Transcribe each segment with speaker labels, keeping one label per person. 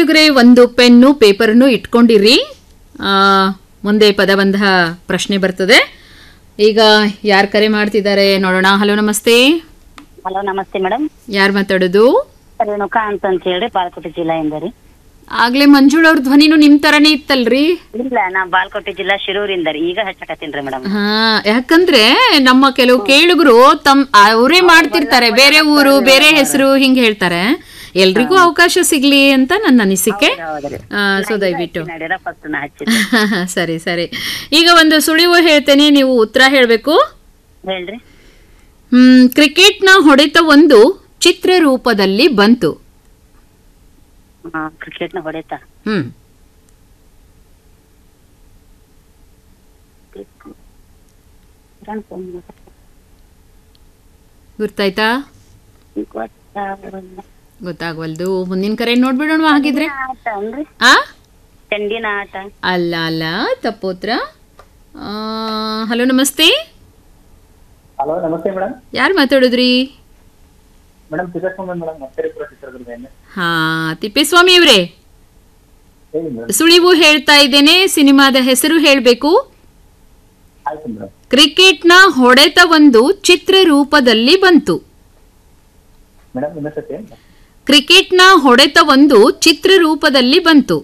Speaker 1: ಕೇಳುಗರೆ ಒಂದು ಪೆನ್ನು ಪೇಪರನ್ನು ಇಟ್ಕೊಂಡಿರಿ ಆ, ಮುಂದೆ ಪದಬಂಧ ಪ್ರಶ್ನೆ ಬರ್ತದೆ ಈಗ ಯಾರು ಕರೆ ಮಾಡ್ತಿದ್ದಾರೆ ನೋಡೋಣ ಹಲೋ ನಮಸ್ತೆ
Speaker 2: ಹಲೋ ನಮಸ್ತೆ ಮೇಡಮ್
Speaker 1: ಯಾರು ಮಾತಾಡೋದು
Speaker 2: ರೇಣುಕಾ ಅಂತ ಅಂತ ಹೇಳಿ ಬಾಲ್ಕೋಟೆ ಜಿಲ್ಲೆಯಿಂದ ರೀ
Speaker 1: ಆಗ್ಲೇ ಮಂಜುಳ್ ಅವ್ರ ಧ್ವನಿನೂ ನಿಮ್ ತರನೇ ಇತ್ತಲ್ರಿ
Speaker 2: ಇಲ್ಲ ನಾ ಬಾಲ್ಕೋಟೆ ಜಿಲ್ಲಾ ಶಿರೂರಿಂದ ರೀ ಈಗ ಹಚ್ಚಕತ್ತೀನಿ ಮೇಡಮ್
Speaker 1: ಹಾ ಯಾಕಂದ್ರೆ ನಮ್ಮ ಕೆಲವು ಕೇಳುಗರು ತಮ್ ಅವರೇ ಮಾಡ್ತಿರ್ತಾರೆ ಬೇರೆ ಊರು ಬೇರೆ ಹೆಸರು ಹಿಂಗ್ ಹೇಳ್ತಾರೆ ಎಲ್ರಿಗೂ ಅವಕಾಶ ಸಿಗ್ಲಿ ಅಂತ ನನ್ನ ಅನಿಸಿಕೆ
Speaker 2: ಹೌದ್ರಿ
Speaker 1: ಸೊ ದಯವಿಟ್ಟು
Speaker 2: ನಡೀರ ಫಸ್ಟ್ ನಾ ಹಚ್ಚಿದ್ದೆ
Speaker 1: ಸರಿ ಸರಿ ಈಗ ಒಂದು ಸುಳಿವು ಹೇಳ್ತೇನೆ ನೀವು ಉತ್ತರ ಹೇಳಬೇಕು
Speaker 2: ಹೇಳ್ರಿ
Speaker 1: ಹ್ಮ್ ಕ್ರಿಕೆಟ್ನ ಹೊಡೆತ ಒಂದು ಚಿತ್ರ ರೂಪದಲ್ಲಿ ಬಂತು
Speaker 2: ಹಾ ಕ್ರಿಕೆಟ್ನ ಹೊಡೆತ
Speaker 1: ಹ್ಮ್ ಗುರ್ತಾಯ್ತಾ ಗೊತ್ತಾಗ್ವಲ್ದು ಮುಂದಿನ ಕರೆ ನೋಡ್ಬಿಡೋಣ ಹಾಗಿದ್ರೆ
Speaker 2: ಆಟ ಅನ್ರಿ
Speaker 1: ಆ
Speaker 2: ಚೆಂಡಿನ ಆಟ
Speaker 1: ಅಲ್ಲ ಅಲ್ಲ ತಪ್ಪೋತ್ರ ಹಲೋ ನಮಸ್ತೆ
Speaker 3: ಹಲೋ ನಮಸ್ತೆ ಮೇಡಮ್
Speaker 1: ಯಾರು ಮಾತಾಡಿದ್ರಿ
Speaker 3: ಮೇಡಮ್ ತಿಪ್ಪಸ್ವಾಮಿ ಮೇಡಮ್ ಮತ್ತೇರಿಪುರ ಚಿತ್ರದುರ್ಗದಿಂದ
Speaker 1: ಹಾ ತಿಪ್ಪೇಸ್ವಾಮಿ ಅವರೇ
Speaker 3: ಹೇಳಿ ಮೇಡಮ್
Speaker 1: ಸುಳಿವು ಹೇಳ್ತಾ ಇದ್ದೇನೆ ಸಿನಿಮಾದ ಹೆಸರು ಹೇಳಬೇಕು
Speaker 3: ಆಯ್ತು ಮೇಡಮ್
Speaker 1: ಕ್ರಿಕೆಟ್ನ ಹೊಡೆತ ಒಂದು ಚಿತ್ರ ರೂಪದಲ್ಲಿ ಬಂತು
Speaker 3: ಮೇಡಮ್ ಇನ್ನೊಂದ್ಸತಿ
Speaker 1: ಕ್ರಿಕೆಟ್ನ ಹೊಡೆತ ಒಂದು ಚಿತ್ರ ರೂಪದಲ್ಲಿ ಬಂತು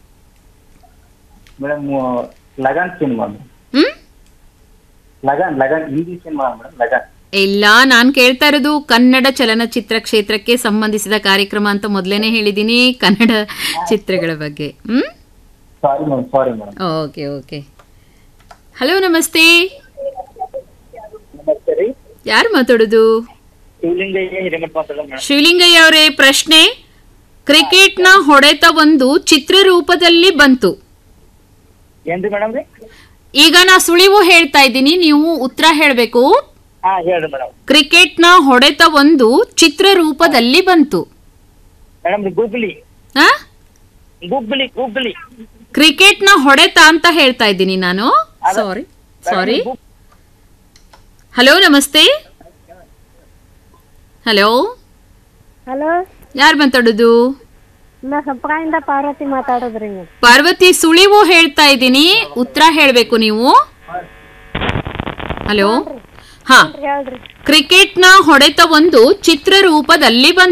Speaker 3: ಮೇಡಮ್ ಲಗಾನ್ ಸಿನಿಮಾ
Speaker 1: ಹ್ಮ್
Speaker 3: ಲಗಾನ್ ಲಗಾನ್ ಹಿಂದಿ ಸಿನಿಮಾ ಮೇಡಮ್ ಲಗಾನ್
Speaker 1: ಇಲ್ಲ ನಾನ್ ಕೇಳ್ತಾ ಇರೋದು ಕನ್ನಡ ಚಲನಚಿತ್ರ ಕ್ಷೇತ್ರಕ್ಕೆ ಸಂಬಂಧಿಸಿದ ಕಾರ್ಯಕ್ರಮ ಅಂತ ಮೊದಲೇನೆ ಹೇಳಿದೀನಿ ಕನ್ನಡ ಚಿತ್ರಗಳ ಬಗ್ಗೆ ಹ್ಮ್
Speaker 3: sorry madam sorry madam
Speaker 1: okay okay hello ನಮಸ್ತೆ
Speaker 3: ನಮಸ್ತೆ ರೀ
Speaker 1: ಯಾರು ಮಾತಾಡೋದು
Speaker 3: ಶಿವಲಿಂಗಯ್ಯ ಹಿರೇಮಠ ಮಾತಾಡೋದು ಮೇಡಮ್
Speaker 1: ಶಿವಲಿಂಗಯ್ಯ ಅವರೇ ಪ್ರಶ್ನೆ ಕ್ರಿಕೆಟ್ನ ಹೊಡೆತ ಒಂದು ಚಿತ್ರ ರೂಪದಲ್ಲಿ ಬಂತು
Speaker 3: ಏನ್ರಿ ಮೇಡಮ್ ರೀ
Speaker 1: ಈಗ ನಾ ಸುಳಿವು ಹೇಳ್ತಾ ಇದ್ದೀನಿ ನೀವು ಉತ್ತರ ಹೇಳಬೇಕು
Speaker 3: ಹಾ ಹೇಳ್ರಿ ಮೇಡಮ್
Speaker 1: ಕ್ರಿಕೆಟ್ನ ಹೊಡೆತ ಒಂದು ಚಿತ್ರ ರೂಪದಲ್ಲಿ ಬಂತು
Speaker 3: ಮೇಡಮ್ ಗೂಗ್ಲಿ
Speaker 1: ಆ?
Speaker 3: ಗೂಗ್ಲಿ ಗೂಗ್ಲಿ
Speaker 1: ಕ್ರಿಕೆಟ್ನ ಹೊಡೆತ ಅಂತ ಹೇಳ್ತಾ ಇದ್ದೀನಿ ನಾನು ಸಾರಿ ಸಾರಿ ಹಲೋ ನಮಸ್ತೆ ಹಲೋ
Speaker 4: ಹಲೋ
Speaker 1: ಯಾರು ಮಾತಾಡೋದು
Speaker 4: ನಾ ಸಂಪಗಾಯಿಂದ ಪಾರ್ವತಿ ಮಾತಾಡೋದ್ರಿ
Speaker 1: ಪಾರ್ವತಿ ಸುಳಿವು ಹೇಳ್ತಾ ಇದ್ದೀನಿ ಉತ್ತರ ಹೇಳಬೇಕು ನೀವು ಹಲೋ ಹಾ
Speaker 4: ಹೇಳ್ರಿ
Speaker 1: ಕ್ರಿಕೆಟ್ನ ಹೊಡೆತ ಒಂದು ಚಿತ್ರ ರೂಪದಲ್ಲಿ ಬಂತು